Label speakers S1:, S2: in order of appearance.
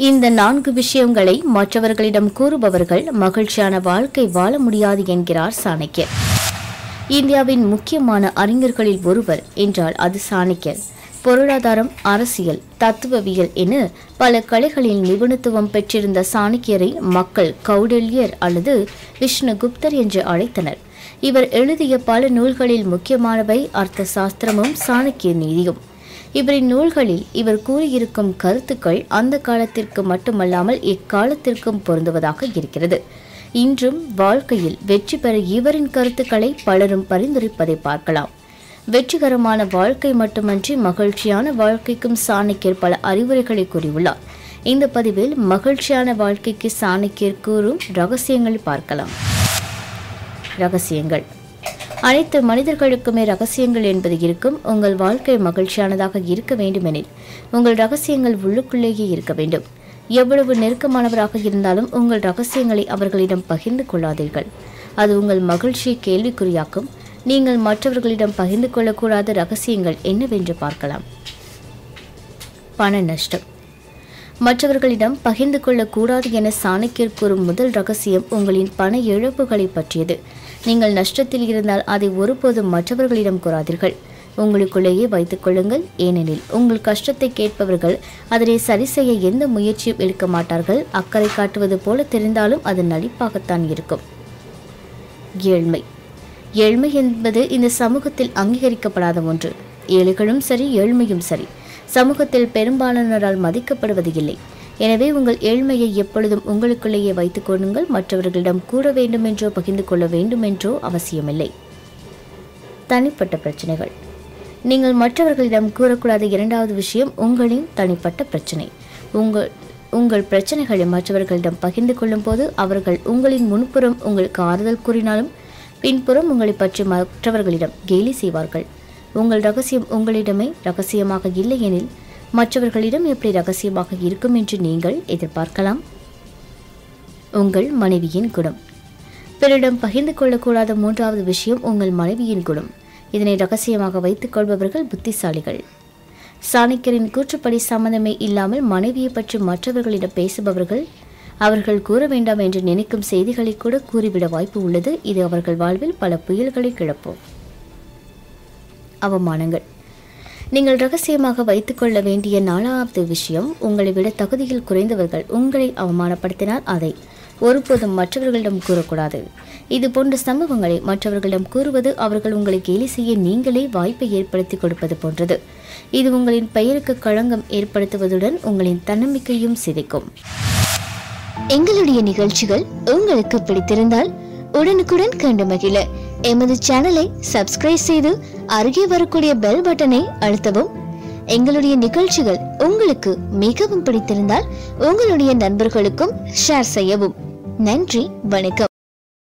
S1: இந்த நான்கு விஷயங்களை மற்றவர்களிடம் கூறுபவர்கள் மகிழ்ச்சியான வாழ்க்கை வாழ முடியாது என்கிறார் சாணக்கியர் இந்தியாவின் முக்கியமான அறிஞர்களில் ஒருவர் என்றால் அது சாணக்கியர் பொருளாதாரம் அரசியல் தத்துவவியல் என பல கலைகளில் நிபுணத்துவம் பெற்றிருந்த சாணக்கியரை மக்கள் கௌடல்யர் அல்லது விஷ்ணுகுப்தர் என்று அழைத்தனர் இவர் எழுதிய பல நூல்களில் முக்கியமானவை அர்த்த சாஸ்திரமும் சாணக்கிய நீதியும் இவரின் நூல்களில் இவர் கூறியிருக்கும் கருத்துக்கள் அந்த காலத்திற்கு மட்டுமல்லாமல் எக்காலத்திற்கும் பொருந்துவதாக இருக்கிறது இன்றும் வாழ்க்கையில் வெற்றி பெற இவரின் கருத்துக்களை பலரும் பரிந்துரைப்பதை பார்க்கலாம் வெற்றிகரமான வாழ்க்கை மட்டுமன்றி மகிழ்ச்சியான வாழ்க்கைக்கும் சாணக்கியர் பல அறிவுரைகளை கூறியுள்ளார் இந்த பதிவில் மகிழ்ச்சியான வாழ்க்கைக்கு சாணக்கியர் கூறும் ரகசியங்கள் பார்க்கலாம் ரகசியங்கள் அனைத்து மனிதர்களுக்குமே ரகசியங்கள் என்பது இருக்கும் உங்கள் வாழ்க்கை மகிழ்ச்சியானதாக இருக்க வேண்டுமெனில் உங்கள் ரகசியங்கள் உள்ளுக்குள்ளேயே இருக்க வேண்டும் எவ்வளவு நெருக்கமானவராக இருந்தாலும் உங்கள் ரகசியங்களை அவர்களிடம் பகிர்ந்து கொள்ளாதீர்கள் அது உங்கள் மகிழ்ச்சியை கேள்விக்குறியாக்கும் நீங்கள் மற்றவர்களிடம் பகிர்ந்து கொள்ளக்கூடாத ரகசியங்கள் என்னவென்று பார்க்கலாம் பண நஷ்டம் மற்றவர்களிடம் பகிர்ந்து கொள்ளக்கூடாது என சாணக்கியர் கூறும் முதல் ரகசியம் உங்களின் பண இழப்புகளை பற்றியது நீங்கள் நஷ்டத்தில் இருந்தால் அதை ஒருபோதும் மற்றவர்களிடம் கூறாதீர்கள் உங்களுக்குள்ளேயே வைத்துக் கொள்ளுங்கள் ஏனெனில் உங்கள் கஷ்டத்தை கேட்பவர்கள் அதனை சரி செய்ய எந்த முயற்சியும் எடுக்க மாட்டார்கள் அக்கறை காட்டுவது போல தெரிந்தாலும் அது நடிப்பாகத்தான் இருக்கும் ஏழ்மை ஏழ்மை என்பது இந்த சமூகத்தில் அங்கீகரிக்கப்படாத ஒன்று ஏழைகளும் சரி ஏழ்மையும் சரி சமூகத்தில் பெரும்பாலானோரால் மதிக்கப்படுவது இல்லை எனவே உங்கள் ஏழ்மையை எப்பொழுதும் உங்களுக்குள்ளேயே வைத்துக் கொள்ளுங்கள் மற்றவர்களிடம் கூற வேண்டுமென்றோ பகிர்ந்து கொள்ள வேண்டுமென்றோ அவசியமில்லை தனிப்பட்ட பிரச்சனைகள் நீங்கள் மற்றவர்களிடம் கூறக்கூடாத இரண்டாவது விஷயம் உங்களின் தனிப்பட்ட பிரச்சனை உங்கள் உங்கள் பிரச்சனைகளை மற்றவர்களிடம் பகிர்ந்து கொள்ளும் போது அவர்கள் உங்களின் முன்புறம் உங்களுக்கு ஆறுதல் கூறினாலும் பின்புறம் உங்களை பற்றி மற்றவர்களிடம் கேலி செய்வார்கள் உங்கள் ரகசியம் உங்களிடமே ரகசியமாக இல்லை எனில் மற்றவர்களிடம் எப்படி ரகசியமாக இருக்கும் என்று நீங்கள் எதிர்பார்க்கலாம் உங்கள் மனைவியின் குணம் பிறரிடம் பகிர்ந்து கொள்ளக்கூடாத மூன்றாவது விஷயம் உங்கள் மனைவியின் குணம் இதனை ரகசியமாக வைத்துக் கொள்பவர்கள் புத்திசாலிகள் சாணக்கியரின் கூற்றுப்படி சம்மந்தமே இல்லாமல் மனைவியை பற்றி மற்றவர்களிடம் பேசுபவர்கள் அவர்கள் கூற வேண்டாம் என்று நினைக்கும் செய்திகளை கூட கூறிவிட வாய்ப்பு உள்ளது இது அவர்கள் வாழ்வில் பல புயல்களை கிளப்பும் அவமானங்கள் நீங்கள் ரகசியமாக வைத்துக்கொள்ள வேண்டிய நாலாவது விஷயம் உங்களை விட தகுதியில் குறைந்தவர்கள் உங்களை அவமானப்படுத்தினால் அதை ஒருபோதும் மற்றவர்களிடம் கூறக்கூடாது இது போன்ற சம்பவங்களை மற்றவர்களிடம் கூறுவது அவர்கள் உங்களை கேலி செய்ய நீங்களே வாய்ப்பை ஏற்படுத்தி கொடுப்பது போன்றது இது உங்களின் பெயருக்கு களங்கம் ஏற்படுத்துவதுடன் உங்களின் தன்னம்பிக்கையும் சிதைக்கும் எங்களுடைய நிகழ்ச்சிகள் உங்களுக்கு பிடித்திருந்தால் உடனுக்குடன் கண்டு மகிழ எமது சேனலை சப்ஸ்கிரைப் செய்து அருகே வரக்கூடிய பெல் பட்டனை அழுத்தவும் எங்களுடைய நிகழ்ச்சிகள் உங்களுக்கு மிகவும் பிடித்திருந்தால் உங்களுடைய நண்பர்களுக்கும் ஷேர் செய்யவும் நன்றி வணக்கம்